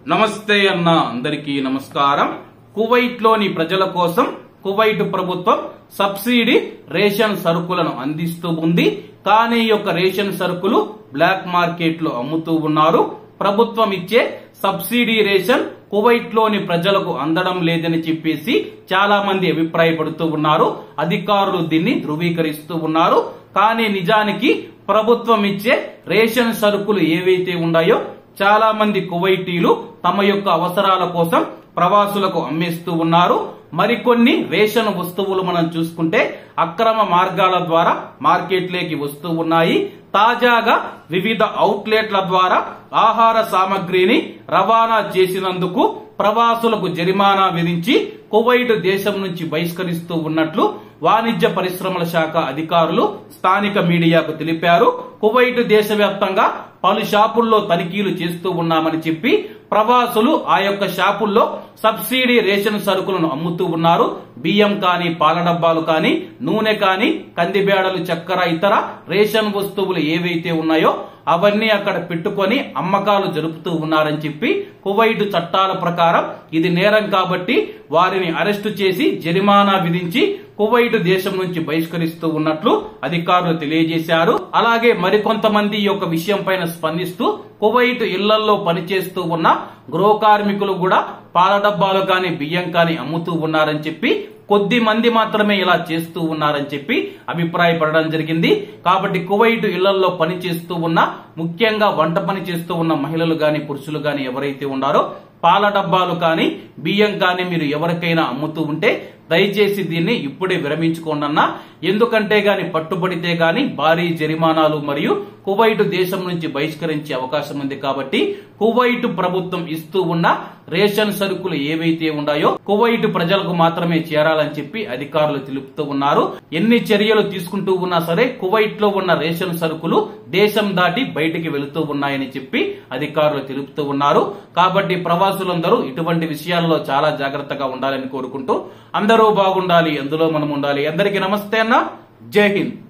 నమస్తే అన్న అందరికీ నమస్కారం కువైట్ లోని ప్రజల కోసం కువైట్ ప్రభుత్వం సబ్సిడీ రేషన్ సరుకులను అందిస్తూ ఉంది కానీ ఈ యొక్క రేషన్ సరుకులు బ్లాక్ మార్కెట్ లో అమ్ముతూ ఉన్నారు ప్రభుత్వం ఇచ్చే సబ్సిడీ రేషన్ కువైట్ లోని ప్రజలకు అందడం లేదని చెప్పేసి చాలా మంది అభిప్రాయపడుతూ ఉన్నారు అధికారులు దీన్ని ధృవీకరిస్తూ ఉన్నారు కానీ నిజానికి ప్రభుత్వం ఇచ్చే రేషన్ సరుకులు ఏవైతే ఉన్నాయో చాలా మంది కువైటీలు తమ యొక్క అవసరాల కోసం ప్రవాసులకు అమ్మేస్తూ ఉన్నారు మరికొన్ని రేషన్ వస్తువులు మనం చూసుకుంటే అక్రమ మార్గాల ద్వారా మార్కెట్లోకి వస్తూ ఉన్నాయి తాజాగా వివిధ అవుట్లెట్ల ద్వారా ఆహార సామగ్రిని రవాణా చేసినందుకు ప్రవాసులకు జరిమానా విధించి కువైట్ దేశం నుంచి బహిష్కరిస్తూ ఉన్నట్లు వాణిజ్య పరిశ్రమల శాఖ అధికారులు స్థానిక మీడియాకు తెలిపారు కువైట్ దేశవ్యాప్తంగా పలు షాపుల్లో తనిఖీలు చేస్తూ ఉన్నామని చెప్పి ప్రవాసులు ఆ యొక్క షాపుల్లో సబ్సిడీ రేషన్ సరుకులను అమ్ముతూ ఉన్నారు బియ్యం కానీ పాల డబ్బాలు కానీ నూనె కానీ కందిబేడలు చక్కెర ఇతర రేషన్ వస్తువులు ఏవైతే ఉన్నాయో అవన్నీ అక్కడ పెట్టుకొని అమ్మకాలు జరుపుతూ ఉన్నారని చెప్పి కువైట్ చట్టాల ప్రకారం ఇది నేరం కాబట్టి వారిని అరెస్టు చేసి జరిమానా విధించి కువైట్ దేశం నుంచి బహిష్కరిస్తూ ఉన్నట్లు అధికారులు తెలియజేశారు అలాగే మరికొంతమంది ఈ యొక్క విషయం పైన స్పందిస్తూ కువైట్ ఇళ్లలో పనిచేస్తూ ఉన్న గృహ కార్మికులు కూడా పాల డబ్బాలు కానీ బియ్యం కానీ అమ్ముతూ ఉన్నారని చెప్పి కొద్ది మంది మాత్రమే ఇలా చేస్తూ ఉన్నారని చెప్పి అభిప్రాయపడడం జరిగింది కాబట్టి కువైట్ ఇళ్లలో పని చేస్తూ ఉన్న ముఖ్యంగా వంట పని చేస్తూ ఉన్న మహిళలు గాని పురుషులు గాని ఎవరైతే ఉన్నారో పాల డబ్బాలు కానీ బియ్యం కానీ మీరు ఎవరికైనా అమ్ముతూ ఉంటే దయచేసి దీన్ని ఇప్పుడే విరమించుకోండి అన్న ఎందుకంటే గాని పట్టుబడితే గాని భారీ జరిమానాలు మరియు కువైట్ దేశం నుంచి బహిష్కరించే అవకాశం ఉంది కాబట్టి కువైట్ ప్రభుత్వం ఇస్తూ ఉన్న రేషన్ సరుకులు ఏవైతే ఉన్నాయో కువైట్ ప్రజలకు మాత్రమే చేరాలని చెప్పి అధికారులు తెలుపుతూ ఉన్నారు ఎన్ని చర్యలు తీసుకుంటూ ఉన్నా సరే కువైట్ లో ఉన్న రేషన్ సరుకులు దేశం దాటి బయటికి వెళుతూ ఉన్నాయని చెప్పి అధికారులు తెలుపుతూ ఉన్నారు కాబట్టి ప్రవాసులందరూ ఇటువంటి విషయాల్లో చాలా జాగ్రత్తగా ఉండాలని కోరుకుంటూ అందరూ బాగుండాలి అందులో మనం ఉండాలి అందరికీ నమస్తే అన్న జై హింద్